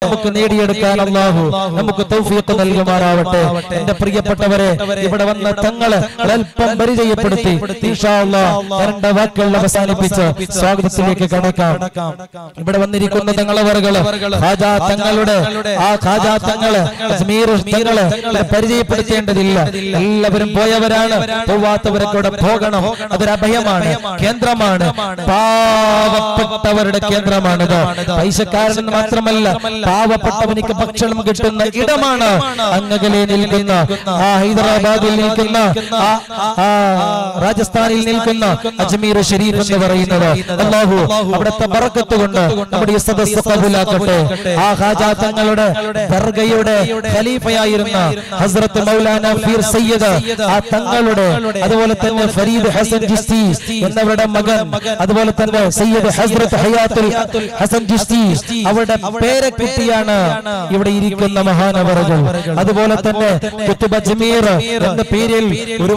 നമുക്ക് നേടിയെടുക്കാൻ അള്ളാഹു നമുക്ക് തൗഫീഖ് നൽകുമാറാവട്ടെ എന്റെ പ്രിയപ്പെട്ടവരെ ഇവിടെ വന്ന തങ്ങള് അല്പം പരിചയപ്പെടുത്തി ഇൻഷാ അല്ലാഹ് ഞാൻ എന്റെ വാക്കുകൾ അവസാനിപ്പിച്ച് സ്വാഗതത്തിലേക്ക് കടക്കാം ഇവിടെ വന്നിരിക്കുന്ന തങ്ങളവറുകള് ഖാജാ തങ്ങളുടെ ആ ഖാജാ തങ്ങള് അജ്മീർ തങ്ങള് ഇവിടെ പരിചയപ്പെടുത്തേണ്ടതില്ല എല്ലാവരും പോയവരാണ് പോവാത്തവരൊക്കെ ഇവിടെ പോകണം അതൊരു അഭയമാണ് കേന്ദ്രമാണ് പാവപ്പെട്ടവരുടെ കേന്ദ്രമാണിത് പൈസക്കാരൻ മാത്രമല്ല പാവപ്പെട്ടവനിക്ക് ഭക്ഷണം കിട്ടുന്ന ഇടമാണ് അങ്ങകലെ നിൽക്കുന്ന ആ ഹൈദരാബാദിൽ നിൽക്കുന്ന ആ ആ രാജസ്ഥാനിൽ നിൽക്കുന്ന അജ്മീർ ഷരീഫ് എന്ന് പറയുന്നത് അള്ളാഹു അവിടുത്തെ ബറക്കത്ത് കൊണ്ട് നമ്മുടെ ഈ സദസ്സ് കബൂലാക്കട്ടെ ആ ഹാജാ തങ്ങളുടെ ദർഗയുടെ ഖലീഫയായിരുന്ന ഹസ്രത്ത് മൗലാന ഫീർ സയ്യിദ് ആ തങ്ങളുടെ അതുപോലെ തന്നെ ഫരീദ് ഹസൻ ജിസ്തി എന്നവരുടെ മകൻ അതുപോലെ തന്നെ സയ്യിദ് ഹസ്രത്ത് ഹയാത്തുൽ ഹസൻ ജിസ്തി അവരുടെ പേരക്കുട്ടിയാണ് ഇവിടെ ഇരിക്കുന്ന മഹാനവറുകൾ അതുപോലെ തന്നെ കുത്തുബ് അജ്മീർ എന്ന പേരിൽ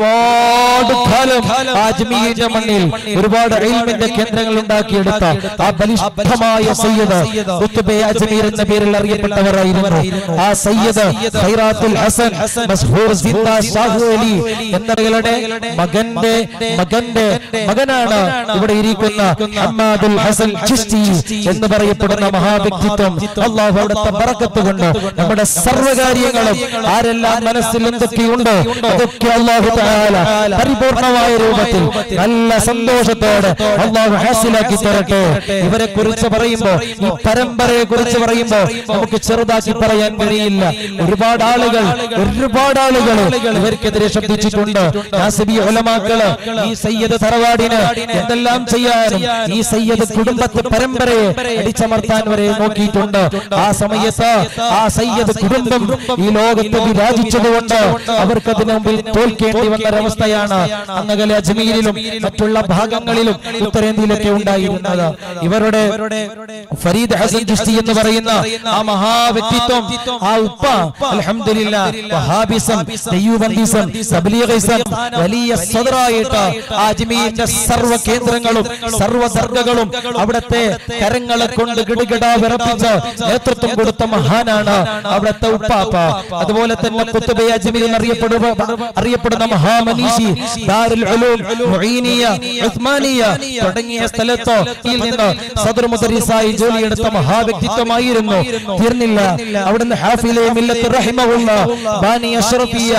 ഒരുപാട് കാലം ആ അജ്മീരിന്റെ മണ്ണിൽ ഒരുപാട് ഇൽമിന്റെ കേന്ദ്രങ്ങൾ ഉണ്ടാക്കിയെടുത്ത ആ ബലിഷ്ഠമായ സയ്യിദ് കുത്തുബെ അജ്മീർ എന്ന പേരിൽ അറിയപ്പെട്ടവരായിരുന്നു ആ സയ്യിദ് ഖൈറാത്തുൽ ഹസൻ മസ്ഹൂർ സിന്ദ ഷാഹു അലി എന്നവരുടെ മകന്റെ മകന്റെ മകനാണ് ഇവിടെ ഇരിക്കുന്ന ഹമ്മാദുൽ ഹസൻ ചിസ്തി എന്ന് പറയപ്പെടുന്ന മഹാവ്യക്തിത്വം അള്ളാഹു അവിടുത്തെ ബറക്കത്ത് കൊണ്ട് നമ്മുടെ സർവ്വകാര്യങ്ങളും ആരെല്ലാം മനസ്സിൽ എന്തൊക്കെയുണ്ട് അതൊക്കെ അള്ളാഹു തആല പരിപൂർണമായ രൂപത്തിൽ നല്ല സന്തോഷത്തോടെ അള്ളാഹു ഹാസിലാക്കി തരട്ടെ ഇവരെ കുറിച്ച് പറയുമ്പോ ഈ പരമ്പരയെ കുറിച്ച് പറയുമ്പോ നമുക്ക് ചെറുതാക്കി പറയാൻ കഴിയില്ല ഒരുപാട് ആളുകൾ ഒരുപാട് ആളുകൾ ഇവർക്കെതിരെ ശബ്ദിച്ചിട്ടുണ്ട് നാസിബി ഉലമാക്കള് ഈ സയ്യദ് തറവാടിന് എന്തെല്ലാം ചെയ്യാനും ഈ സയ്യദ് കുടുംബത്തെ പരമ്പരയെ അടിച്ചമർത്താൻ വരെ നോക്കിയിട്ടുണ്ട് ആ സമയത്ത് ആ സയ്യദ് കുടുംബം ഈ ലോകത്ത് വിരാജിച്ചതുകൊണ്ട് അവർക്ക് അതിനു മുമ്പിൽ തോൽക്കേണ്ടി വന്ന ഒരവസ്ഥയാണ് അങ്ങകലെ അജ്മീരിലും മറ്റുള്ള ഭാഗങ്ങളിലും ഉത്തരേന്ത്യയിലൊക്കെ ഉണ്ടായിരുന്നത് ഇവരുടെ ഫരീദ് ഹസൻ ചിസ്തി എന്ന് പറയുന്ന ആ മഹാവ്യക്തിത്വം ആ ഉപ്പ അൽഹംദുലില്ലാ വഹാബിസം ദയ്യൂബന്ദിസം തബ്ലീഗിസം വലിയ സദറായിട്ട് ആ അജ്മീരിന്റെ സർവ്വ കേന്ദ്രങ്ങളും സർവ്വ ദർഗകളും അവിടുത്തെ കരങ്ങളെ കൊണ്ട് ഗിടുകിട വിറപ്പിച്ച് നേതൃത്വം കൊടുത്ത മഹാനാണ് അവിടുത്തെ ഉപ്പാപ്പ അതുപോലെ തന്നെ കുത്തുബെ അജ്മീർ എന്നറിയപ്പെടുക അറിയപ്പെടുന്ന മഹാമനീഷി ദാരുൽ ഉലൂം മുഈനിയ ഉസ്മാനിയ തുടങ്ങിയ സ്ഥലത്ത് ഇതിൽ നിന്ന് സദർ മുദരിസായി ജോലിയെടുത്ത മഹാവ്യക്തിത്വമായിരുന്നു തീർന്നില്ല അവിടുന്ന് ഹാഫിലെ മില്ലത്ത് റഹിമഹുള്ള ബാനി അഷ്റഫിയ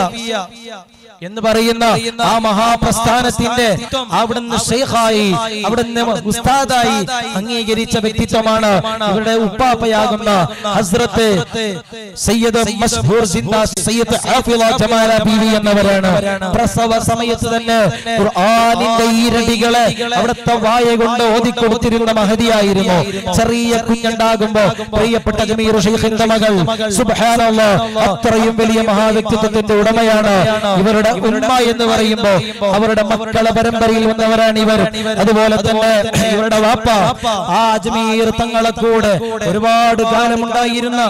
എന്ന് പറയുന്ന ആ മഹാപ്രസ്ഥാനത്തിന്റെ അവിടുന്ന് ഷെയ്ഖായി അവിടുന്ന് ഉസ്താദായി അംഗീകരിച്ച വ്യക്തിത്വമാണ് ഇവരുടെ ഉപ്പാപ്പയാകുന്ന ഹസ്രത്ത് സയ്യദ് മഷ്ഹൂർ സിന്ദ സയ്യദ് ഹാഫിള ജമാല ബീവി എന്നവരാണ് പ്രസവ സമയത്ത് തന്നെ ഖുർആനിന്റെ ഈരടികളെ അവിടുത്തെ വായ കൊണ്ട് ഓതിക്കൊടുത്തിരുന്ന മഹതിയായിരുന്നു ചെറിയ കുഞ്ഞുണ്ടാകുമ്പോ പ്രിയപ്പെട്ട ജമീർ ഷെയ്ഖിന്റെ മകൾ സുബ്ഹാനല്ലാഹ് അത്രയും വലിയ മഹാവ്യക്തിത്വത്തിന്റെ ഉടമയാണ് ഇവരുടെ ഉമ്മ എന്ന് പറയുമ്പോ അവരുടെ മക്കളെ പരമ്പരയിൽ വന്നവരാണ് ഇവർ അതുപോലെ തന്നെ ഇവരുടെ വാപ്പ ആ അജ്മീർ തങ്ങളെ കൂടെ ഒരുപാട് കാലമുണ്ടായിരുന്ന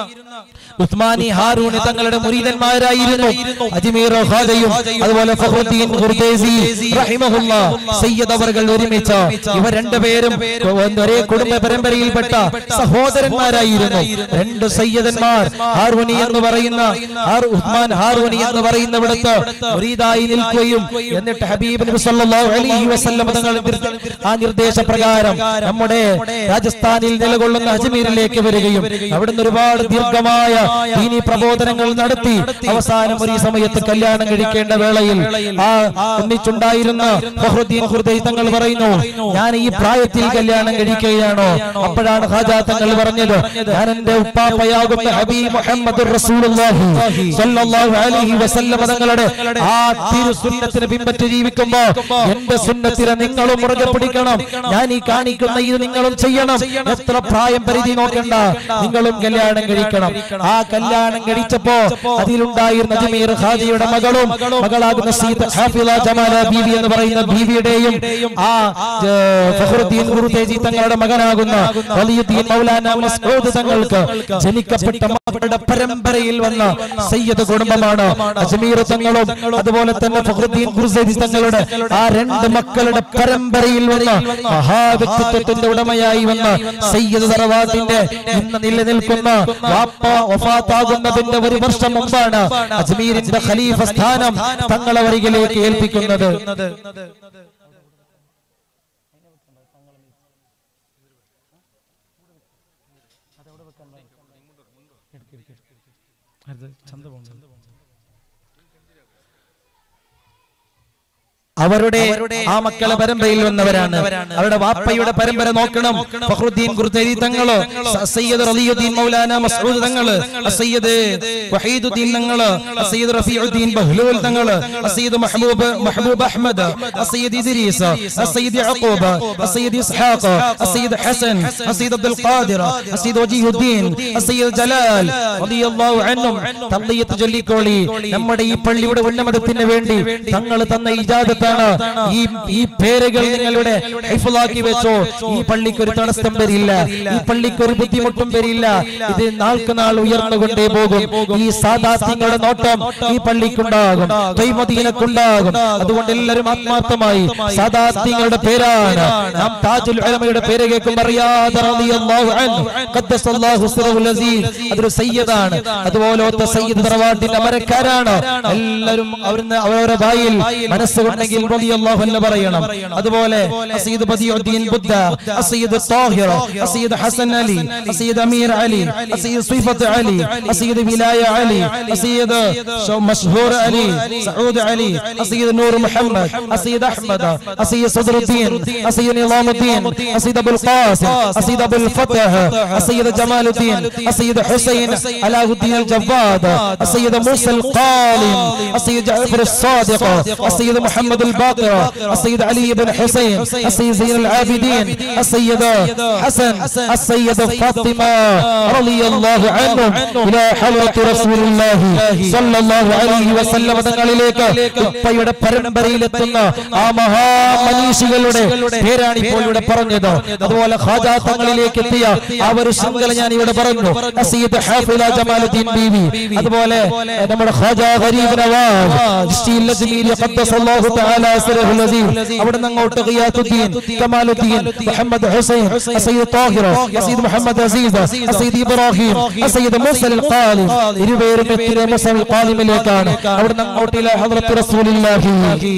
ഉസ്മാനി ഹാറൂണി തങ്ങളുടെ മുരീതന്മാരായിരുന്നു അജ്മീർ ഖാദയും അതുപോലെ ഫഖറുദ്ദീൻ ഖുർദേസി റഹിമഹുല്ല സയ്യിദ് അവർകൾ ഒരുമിച്ച് ഇവർ രണ്ടുപേരും ഒരേ കുടുംബ പരമ്പരയിൽപ്പെട്ട സഹോദരന്മാരായിരുന്നു രണ്ട് സയ്യദന്മാർ ഹാറൂനി എന്ന് പറയുന്ന ഹാർ- ഉസ്മാൻ ഹാറൂനി എന്ന് പറയുന്ന ഇവിടുത്തെ മുരീദായി നിൽക്കുകയും എന്നിട്ട് ഹബീബ് നബി സല്ലല്ലാഹു അലൈഹി വസല്ലം തങ്ങൾ നിർ- ആ നിർദ്ദേശപ്രകാരം നമ്മുടെ രാജസ്ഥാനിൽ നിലകൊള്ളുന്ന അജ്മീരിലേക്ക് വരികയും അവിടുന്ന് ഒരുപാട് ദീർഘമായ ദീനി പ്രബോധനങ്ങൾ നടത്തി അവസാനം ഒരു ഈ സമയത്ത് കല്യാണം കഴിക്കേണ്ട വേളയിൽ ആ ഒന്നിച്ചുണ്ടായിരുന്ന ഫഹ്റുദ്ദീൻ ഖുർദൈ തങ്ങൾ പറയുന്നു ഞാൻ ഈ പ്രായത്തിൽ കല്യാണം കഴിക്കുകയാണോ അപ്പോഴാണ് ഹാജാ തങ്ങൾ പറഞ്ഞത് ഞാൻ എന്റെ ഉപ്പാപ്പയാകുന്ന ഹബീബ് മുഹമ്മദ് റസൂലുള്ളാഹി സ്വല്ലല്ലാഹു അലൈഹി വസല്ലം തങ്ങളുടെ ആ തിരു സുന്നത്തിനെ പിൻപറ്റി ജീവിക്കുമ്പോ എന്റെ സുന്നത്തിനെ നിങ്ങളും മുറുകെ പിടിക്കണം ഞാൻ ഈ കാണിക്കുന്ന ഇത് നിങ്ങളും ചെയ്യണം എത്ര പ്രായം പരിധി നോക്കണ്ട നിങ്ങളും കല്യാണം കഴിക്കണം ആ കല്യാണം കഴിച്ചപ്പോ അതിലുണ്ടായിരുന്ന അജ്മീർ ഹാജിയുടെ മകളും മകളാകുന്ന സീത ഹാഫിള ജമാല ബീവി എന്ന് പറയുന്ന ബീവിയുടെയും ആ ഏ, ഫഖറുദ്ദീൻ ഗുരുതേജി തങ്ങളുടെ മകനാകുന്ന വലിയുദ്ദീൻ മൗലാന മസ്ഊദ് തങ്ങൾക്ക് ജനിക്കപ്പെട്ട മക്കളുടെ പരമ്പരയിൽ വന്ന സയ്യദ് കുടുംബമാണ് അജ്മീർ തങ്ങളും അതുപോലെ തന്നെ ഫഖറുദ്ദീൻ ഖുർസൈദി തങ്ങളുടെ ആ രണ്ട് മക്കളുടെ പരമ്പരയിൽ വന്ന മഹാവ്യക്തിത്വത്തിന്റെ ഉടമയായി വന്ന സയ്യിദ് തറവാട്ടിന്റെ ഇന്ന് നിലനിൽക്കുന്ന വാപ്പ വഫാത്താകുന്നതിന്റെ ഒരു വർഷം മുമ്പാണ് അജ്മീരിന്റെ ഖലീഫ സ്ഥാനം തങ്ങളെ വരികിലേക്ക് ഏൽപ്പിക്കുന്നത് അവരുടെ ആ മക്കളെ പരമ്പരയിൽ വന്നവരാണ് അവരുടെ വാപ്പയുടെ പരമ്പര നോക്കണം ഫഖറുദ്ദീൻ ഖുർതരി തങ്ങള് സ- സയ്യിദ് റളിയുദ്ദീൻ മൗലാന മസ്ഊദ് തങ്ങള് സയ്യിദ് വഹീദുദ്ദീൻ തങ്ങള് Sayyid Rafiuddin Bahlul Thangal Sayyid Mahboob Mahboob Ahmad Sayyid Idris Sayyid Yaqub Sayyid Ishaq Sayyid Hasan Sayyid Abdul Qadir Sayyid Wajihuddin Sayyid Jalal റളിയല്ലാഹു അൻഹും തള്ളിയത്ത് ചൊല്ലിക്കോളി നമ്മുടെ ഈ പള്ളിയുടെ ഉന്നമതത്തിന് വേണ്ടി തങ്ങൾ തന്ന ഇജാദത്താണ് ഈ ഈ പേരുകൾ നിങ്ങളുടെ ഹൈഫുള്ളാക്കി വെച്ചോ ഈ പള്ളിക്ക് ഒരു തടസ്സം വരില്ല ഈ പള്ളിക്ക് ഒരു ബുദ്ധിമുട്ടും വരില്ല ഇത് നാൾക്ക് നാൾ ഉയർന്നുകൊണ്ടേ പോകും ഈ സാദാത്യങ്ങളുടെ നോട്ടം ഈ പള്ളിക്കുണ്ടാകും ദൈവദീനക്കുണ്ടാകും അതുകൊണ്ട് എല്ലാവരും ആത്മാർത്ഥമായി സാദാത്യങ്ങളുടെ പേരാണ് നാം താജുൽ ഉലമയുടെ പേര് കേൾക്കും അറിയാതെ റളിയല്ലാഹു അൻഹു ഖദ്ദസല്ലാഹു സിറഹുൽ അസീസ് അതൊരു സയ്യിദാണ് അതുപോലത്തെ സയ്യിദ് തറവാട്ടിന്റെ അമരക്കാരാണ് എല്ലാവരും അവരുടെ അവരുടെ വായിൽ മനസ്സുകൊണ്ടെങ്കിൽ റളിയല്ലാഹു അൻഹു പറയണം അതുപോലെ സയ്യിദ് ബദിയുദ്ദീൻ ബുദ്ധ സയ്യിദ് താഹിർ സയ്യിദ് ഹസൻ അലി സയ്യിദ് അമീർ Ali Sayyid Sifat Ali Sayyid Wilaya Ali Sayyid Mashhur Ali Saud Ali Sayyid Nur Muhammad Sayyid Ahmad Sayyid Sadruddin Sayyid Nizamuddin Sayyid Abul Qasim Sayyid Abul Fatah Sayyid Jamaluddin Sayyid Husain Alauddin الجواد السيد موسى القالم السيد جعفر الصادق السيد محمد الباقر السيد علي بن حسين السيد زين العابدين السيد حسن السيد فاطمة رضي الله عنهم إلى حضرة رسول الله صلى الله عليه وسلم തങ്ങളിലേക്ക് ഉപ്പയുടെ പരമ്പരയിലെത്തുന്ന ആ മഹാമനീഷികളുടെ പേരാണ് ഇപ്പോൾ ഇവിടെ പറഞ്ഞത് അതുപോലെ ഖാജാ തങ്ങളിലേക്ക് എത്തിയ ആ ഒരു ശൃംഖല ഞാൻ ഇവിടെ പറഞ്ഞു അസീദ് ഹാഫില ജമാലുദ്ദീൻ ബീവി അതുപോലെ നമ്മുടെ ഖാജാ ഗരീബ് നവാബ് ഇഷ്ടിയിൽ അജ്മീരി ഖദ്ദസല്ലാഹു തആല സിറഹുൽ അസീസ് അവിടുന്ന് അങ്ങോട്ട് ഖിയാസുദ്ദീൻ കമാലുദ്ദീൻ മുഹമ്മദ് ഹുസൈൻ അസീദ് താഹിർ അസീദ് മുഹമ്മദ് അസീസ് അസീദ് ഇബ്രാഹിം അസീദ് മുസൽ ഖാലിം ഇരുവരും എത്തിയ മുസൽ ഖാലിമിലേക്കാണ് അവിടുന്ന് അങ്ങോട്ട് ഇലാ ഹദ്റത്ത് റസൂലുള്ളാഹി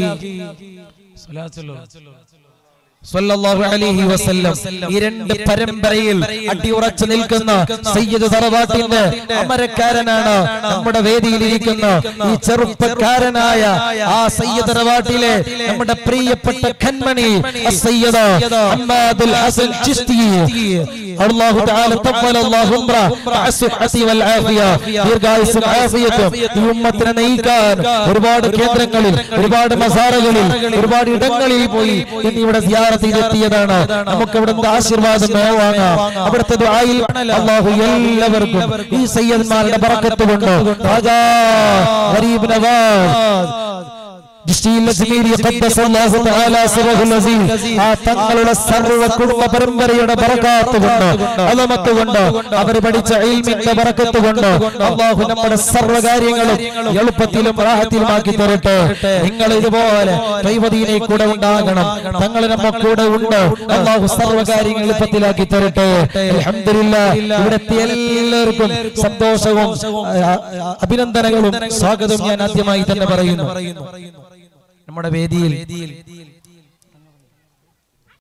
സല്ലല്ലാഹു അലൈഹി വസല്ലം ഈ രണ്ട് പരമ്പരയിൽ അടിയുറച്ചു നിൽക്കുന്ന സയ്യിദ് തറവാട്ടിന്റെ അമരക്കാരനാണ് നമ്മുടെ വേദിയിൽ ഇരിക്കുന്ന ഈ ചെറുപ്പക്കാരനായ ആ സയ്യിദ് തറവാട്ടിലെ നമ്മുടെ പ്രിയപ്പെട്ട കൺമണി സയ്യിദ് അഹ്മദുൽ ഹസൻ ചിസ്തി അല്ലാഹു തആല തഖബല അല്ലാഹു ഉംറ അസ്ഹഹി വൽ ആഫിയ ദീർഘായുസ്സും ആഫിയത്തും ഈ ഉമ്മത്തിനെ നയിക്കാൻ ഒരുപാട് കേന്ദ്രങ്ങളിൽ ഒരുപാട് മസാറകളിൽ ഒരുപാട് ഇടങ്ങളിൽ പോയി ഇന്ന് ഇവിടെ സിയാറത്തിലെത്തിയതാണ് നമുക്ക് ഇവിടുത്തെ ആശീർവാദം വാങ്ങാം അവിടുത്തെ ദുആയിൽ അല്ലാഹു എല്ലാവർക്കും ഈ സയ്യദ്മാരുടെ ബറക്കത്ത് കൊണ്ട് രാജാ ഗരീബ് നവാസ് ജിഷ്ടിയിൽ അജ്മീരി ഖദ്ദസല്ലാഹു തആല സിറഹുൽ അസീസ് ആ തങ്ങളുടെ സർവ്വ കുടുംബ പരമ്പരയുടെ ബറകാത്ത് കൊണ്ട് അലമത്ത് കൊണ്ട് അവർ പഠിച്ച ഇൽമിന്റെ ബറക്കത്ത് കൊണ്ട് അല്ലാഹു നമ്മുടെ സർവ്വ കാര്യങ്ങളും എളുപ്പത്തിലും റാഹത്തിലുമാക്കി തരട്ടെ നിങ്ങൾ ഇതുപോലെ ദൈവദീനെ കൂടെ ഉണ്ടാകണം തങ്ങൾ നമ്മ കൂടെ ഉണ്ട് അല്ലാഹു സർവ്വ കാര്യങ്ങൾ എളുപ്പത്തിലാക്കി തരട്ടെ അൽഹംദുലില്ലാ ഇവിടെത്തിയ എല്ലാവർക്കും സന്തോഷവും ആ, ആ, അഭിനന്ദനങ്ങളും സ്വാഗതം ഞാൻ ആദ്യമായി തന്നെ പറയുന്നു നമ്മുടെ വേദിയിൽ